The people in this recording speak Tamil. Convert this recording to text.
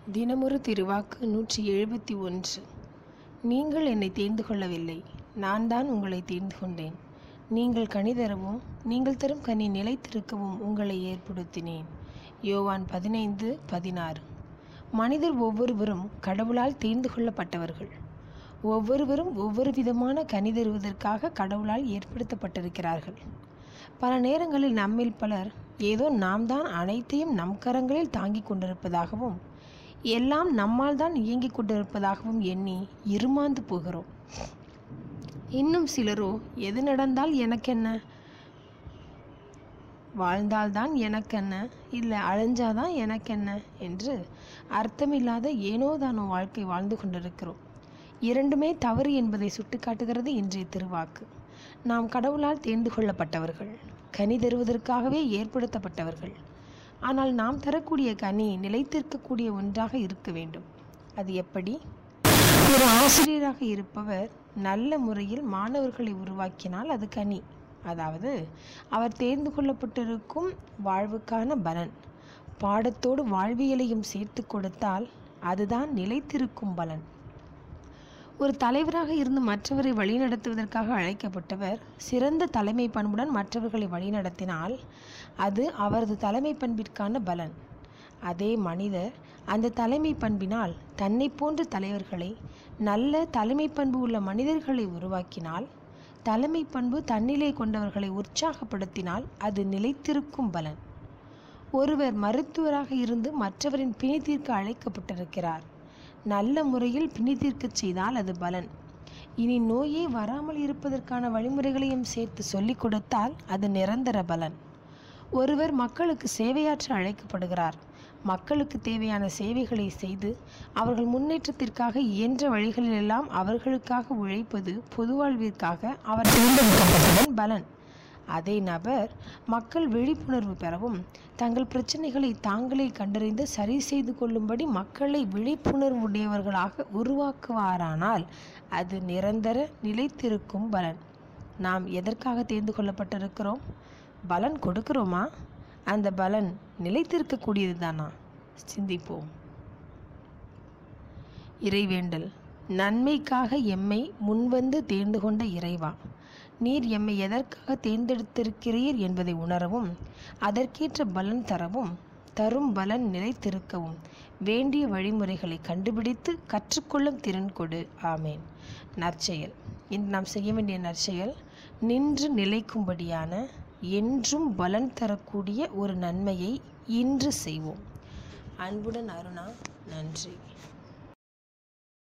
தினமொரு திருவாக்கு நூற்றி எழுபத்தி ஒன்று நீங்கள் என்னை தேர்ந்து கொள்ளவில்லை நான் தான் உங்களை தேர்ந்து கொண்டேன் நீங்கள் கனி தரவும் நீங்கள் தரும் கனி நிலைத்திருக்கவும் உங்களை ஏற்படுத்தினேன் யோவான் பதினைந்து பதினாறு மனிதர் ஒவ்வொருவரும் கடவுளால் தேர்ந்து கொள்ளப்பட்டவர்கள் ஒவ்வொருவரும் ஒவ்வொரு விதமான கனி தருவதற்காக கடவுளால் ஏற்படுத்தப்பட்டிருக்கிறார்கள் பல நேரங்களில் நம்மில் பலர் ஏதோ நாம் தான் அனைத்தையும் நம் கரங்களில் தாங்கிக் கொண்டிருப்பதாகவும் எல்லாம் நம்மால் தான் இயங்கிக் கொண்டிருப்பதாகவும் எண்ணி இருமாந்து போகிறோம் இன்னும் சிலரோ எது நடந்தால் எனக்கென்ன வாழ்ந்தால்தான் எனக்கென்ன இல்லை அழிஞ்சாதான் எனக்கென்ன என்று அர்த்தமில்லாத ஏனோதானோ வாழ்க்கை வாழ்ந்து கொண்டிருக்கிறோம் இரண்டுமே தவறு என்பதை சுட்டிக்காட்டுகிறது இன்றைய திருவாக்கு நாம் கடவுளால் தேர்ந்து கொள்ளப்பட்டவர்கள் கனி தருவதற்காகவே ஏற்படுத்தப்பட்டவர்கள் ஆனால் நாம் தரக்கூடிய கனி நிலைத்திருக்கக்கூடிய ஒன்றாக இருக்க வேண்டும் அது எப்படி ஒரு ஆசிரியராக இருப்பவர் நல்ல முறையில் மாணவர்களை உருவாக்கினால் அது கனி அதாவது அவர் தேர்ந்து கொள்ளப்பட்டிருக்கும் வாழ்வுக்கான பலன் பாடத்தோடு வாழ்வியலையும் சேர்த்து கொடுத்தால் அதுதான் நிலைத்திருக்கும் பலன் ஒரு தலைவராக இருந்து மற்றவரை வழிநடத்துவதற்காக அழைக்கப்பட்டவர் சிறந்த தலைமை பண்புடன் மற்றவர்களை வழிநடத்தினால் அது அவரது தலைமை பண்பிற்கான பலன் அதே மனிதர் அந்த தலைமை பண்பினால் தன்னை போன்ற தலைவர்களை நல்ல தலைமை பண்பு உள்ள மனிதர்களை உருவாக்கினால் தலைமை பண்பு தன்னிலை கொண்டவர்களை உற்சாகப்படுத்தினால் அது நிலைத்திருக்கும் பலன் ஒருவர் மருத்துவராக இருந்து மற்றவரின் பிணித்திற்கு அழைக்கப்பட்டிருக்கிறார் நல்ல முறையில் பிணித்திற்கச் செய்தால் அது பலன் இனி நோயே வராமல் இருப்பதற்கான வழிமுறைகளையும் சேர்த்து சொல்லிக் கொடுத்தால் அது நிரந்தர பலன் ஒருவர் மக்களுக்கு சேவையாற்ற அழைக்கப்படுகிறார் மக்களுக்கு தேவையான சேவைகளை செய்து அவர்கள் முன்னேற்றத்திற்காக இயன்ற வழிகளிலெல்லாம் அவர்களுக்காக உழைப்பது பொது வாழ்விற்காக அவர் தேர்ந்தெடுக்கப்பட்டதன் பலன் அதே நபர் மக்கள் விழிப்புணர்வு பெறவும் தங்கள் பிரச்சனைகளை தாங்களே கண்டறிந்து சரி செய்து கொள்ளும்படி மக்களை விழிப்புணர்வுடையவர்களாக உருவாக்குவாரானால் அது நிரந்தர நிலைத்திருக்கும் பலன் நாம் எதற்காக தேர்ந்து கொள்ளப்பட்டிருக்கிறோம் பலன் கொடுக்கிறோமா அந்த பலன் நிலைத்திருக்கக்கூடியது தானா சிந்திப்போம் இறைவேண்டல் நன்மைக்காக எம்மை முன்வந்து தேர்ந்து கொண்ட இறைவா நீர் எம்மை எதற்காக தேர்ந்தெடுத்திருக்கிறீர் என்பதை உணரவும் அதற்கேற்ற பலன் தரவும் தரும் பலன் நிலைத்திருக்கவும் வேண்டிய வழிமுறைகளை கண்டுபிடித்து கற்றுக்கொள்ளும் திறன் கொடு ஆமேன் நற்செயல் இன்று நாம் செய்ய வேண்டிய நற்செயல் நின்று நிலைக்கும்படியான என்றும் பலன் தரக்கூடிய ஒரு நன்மையை இன்று செய்வோம் அன்புடன் அருணா நன்றி